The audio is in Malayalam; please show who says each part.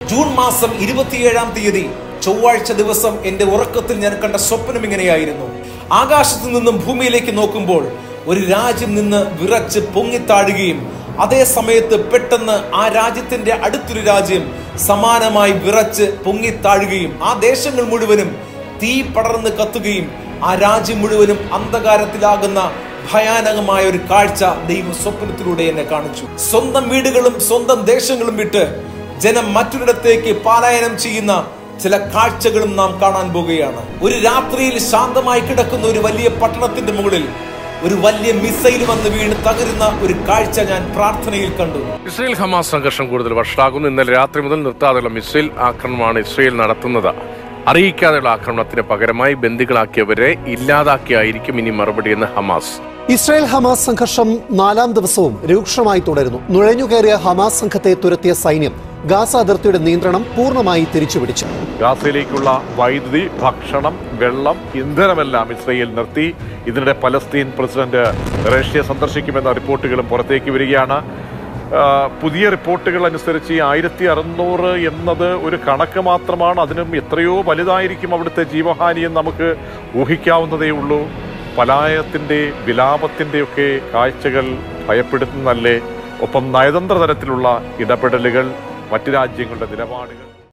Speaker 1: ജൂൺ മാസം ഇരുപത്തിയേഴാം തീയതി ചൊവ്വാഴ്ച ദിവസം എന്റെ ഉറക്കത്തിൽ ഞാൻ കണ്ട സ്വപ്നം ഇങ്ങനെയായിരുന്നു ആകാശത്തു നിന്നും ഭൂമിയിലേക്ക് നോക്കുമ്പോൾ ഒരു രാജ്യം നിന്ന് വിറച്ച് പൊങ്ങിത്താഴുകയും അതേ സമയത്ത് പെട്ടെന്ന് ആ രാജ്യത്തിന്റെ അടുത്തൊരു രാജ്യം സമാനമായി വിറച്ച് പൊങ്ങിത്താഴുകയും ആ ദേശങ്ങൾ മുഴുവനും തീ പടർന്ന് കത്തുകയും ആ രാജ്യം മുഴുവനും അന്ധകാരത്തിലാകുന്ന ഭയാനകമായ ഒരു കാഴ്ച ദൈവ സ്വപ്നത്തിലൂടെ എന്നെ കാണിച്ചു സ്വന്തം വീടുകളും സ്വന്തം ദേശങ്ങളും വിട്ട് ജനം മറ്റൊരിടത്തേക്ക് പലായനം ചെയ്യുന്ന ചില കാഴ്ചകളും നാം കാണാൻ പോകുകയാണ് ഒരു രാത്രിയിൽ ശാന്തമായി കിടക്കുന്ന ഒരു വലിയ പട്ടണത്തിന്റെ മുകളിൽ ഒരു വലിയ മിസൈൽ വന്ന് വീണ് തകരുന്ന ഒരു കാഴ്ച ഞാൻ പ്രാർത്ഥനയിൽ കണ്ടു
Speaker 2: ഇസ്രയേൽ ഹമാസ് സംഘർഷം കൂടുതൽ വഷളാകുന്നു ഇന്നലെ രാത്രി മുതൽ നിർത്താതെയുള്ള മിസൈൽ ആക്രമണമാണ് ഇസ്രയേൽ നടത്തുന്നത് അറിയിക്കാതെയുള്ള ആക്രമണത്തിന് പകരമായി ബന്ദികളാക്കിയവരെ ഇല്ലാതാക്കിയായിരിക്കും ഇനി മറുപടിയെന്ന് ഹമാസ്
Speaker 3: ഇസ്രായേൽ ഹമാസ് സംഘർഷം നാലാം ദിവസവും രൂക്ഷമായി തുടരുന്നു നുഴഞ്ഞുകയറിയ ഹമാസ് സംഘത്തെ തുരത്തിയ സൈന്യം ഗാസ അതിർത്തിയുടെ നിയന്ത്രണം പൂർണ്ണമായി തിരിച്ചുപിടിച്ചു
Speaker 4: ഗാസയിലേക്കുള്ള വൈദ്യുതി ഭക്ഷണം വെള്ളം ഇന്ധനമെല്ലാം ഇസ്രയേൽ നിർത്തി ഇതിനിടെ പലസ്തീൻ പ്രസിഡന്റ് റഷ്യ സന്ദർശിക്കുമെന്ന റിപ്പോർട്ടുകളും പുറത്തേക്ക് വരികയാണ് ആ, പുതിയ റിപ്പോർട്ടുകൾ അനുസരിച്ച് ഈ ആയിരത്തി അറുന്നൂറ് എന്നത് ഒരു കണക്ക് മാത്രമാണ് അതിനും എത്രയോ വലുതായിരിക്കും അവിടുത്തെ ജീവഹാനി എന്ന് നമുക്ക് ഊഹിക്കാവുന്നതേ ഉള്ളൂ പലായത്തിന്റെ വിലാപത്തിന്റെ ഒക്കെ കാഴ്ചകൾ ഭയപ്പെടുത്തുന്നല്ലേ ഒപ്പം നയതന്ത്ര തലത്തിലുള്ള ഇടപെടലുകൾ മറ്റു രാജ്യങ്ങളുടെ നിലപാടുകൾ